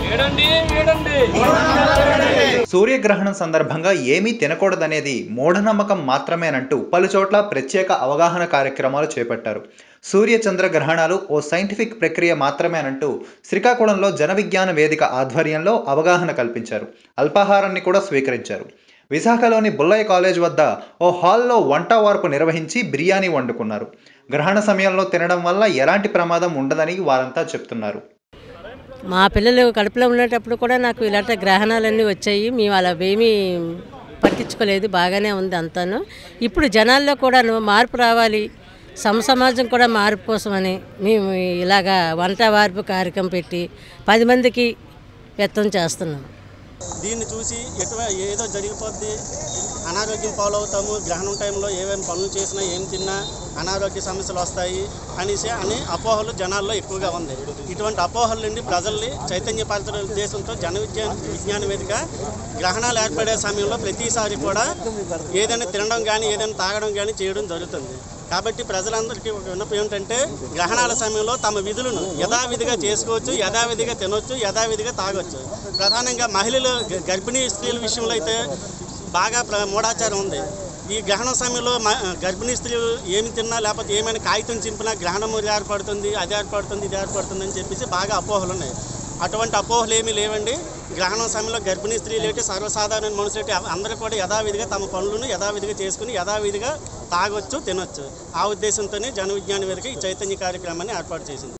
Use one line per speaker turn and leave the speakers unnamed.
ఏడండి ఏడండి
సూర్యగ్రహణం సందర్భంగా ఏమీ తినకూడదనేది మూఢనమ్మకం మాత్రమేనంటూ పలుచోట్ల ప్రత్యేక అవగాహన కార్యక్రమాలు చేపట్టారు సూర్య చంద్ర గ్రహణాలు ఓ సైంటిఫిక్ ప్రక్రియ మాత్రమేనంటూ శ్రీకాకుళంలో జన విజ్ఞాన వేదిక ఆధ్వర్యంలో అవగాహన కల్పించారు అల్పాహారాన్ని కూడా స్వీకరించారు విశాఖలోని బుల్లయ్య కాలేజ్ వద్ద ఓ హాల్లో వంట వార్పు నిర్వహించి బిర్యానీ వండుకున్నారు గ్రహణ సమయంలో తినడం వల్ల ఎలాంటి ప్రమాదం ఉండదని వారంతా చెప్తున్నారు
మా పిల్లలు కడుపులో ఉండేటప్పుడు కూడా నాకు ఇలాంటి గ్రహణాలన్నీ వచ్చాయి మేము అలా ఏమీ పట్టించుకోలేదు బాగానే ఉంది అంతాను ఇప్పుడు జనాల్లో కూడాను మార్పు రావాలి సమ సమాజం కూడా మార్పు కోసమని మేము ఇలాగా వంట వార్పు కార్యక్రమం పెట్టి పది మందికి వ్యక్తం చేస్తున్నాం
దీన్ని చూసి ఎటు ఏదో జరిగిపోద్ది అనారోగ్యం పాలవుతాము గ్రహణం టైంలో ఏమేమి పనులు చేసినా ఏం తిన్నా అనారోగ్య సమస్యలు వస్తాయి అనేసి అని అపోహలు జనాల్లో ఎక్కువగా ఉంది ఇటువంటి అపోహల నుండి ప్రజల్ని చైతన్యపరచడం ఉద్దేశంతో జన విజ్ఞాన విజ్ఞాన వేదిక గ్రహణాలు ఏర్పడే సమయంలో ప్రతిసారి కూడా ఏదైనా తినడం కానీ ఏదైనా తాగడం కానీ చేయడం జరుగుతుంది కాబట్టి ప్రజలందరికీ ఒక విన్నపం ఏమిటంటే గ్రహణాల సమయంలో తమ విధులను యథావిధిగా చేసుకోవచ్చు యథావిధిగా తినొచ్చు యథావిధిగా తాగొచ్చు ప్రధానంగా మహిళలు గ- గర్భిణీ స్త్రీల విషయంలో అయితే బాగా ప్ర- మూఢాచారం ఉంది ఈ గ్రహణ సమయంలో మ- గర్భిణీ స్త్రీలు ఏమి తిన్నా లేకపోతే ఏమైనా కాగితం చింపినా గ్రహణం ఏర్పడుతుంది అది ఏర్పడుతుంది ఇది ఏర్పడుతుంది అని చెప్పేసి బాగా అపోహలు ఉన్నాయి అటువంటి అపోహలు ఏమీ లేవండి గ్రహణం సమయంలో గర్భిణీ స్త్రీలు ఏంటి సర్వసాధారణ మనుషులు ఏంటి అందరూ కూడా యథావిధిగా తమ పనులను యథావిధిగా చేసుకుని యథావిధిగా తాగొచ్చు తినొచ్చు ఆ ఉద్దేశంతోనే జన విజ్ఞాన వేదిక ఈ చైతన్య కార్యక్రమాన్ని ఏర్పాటు చేసింది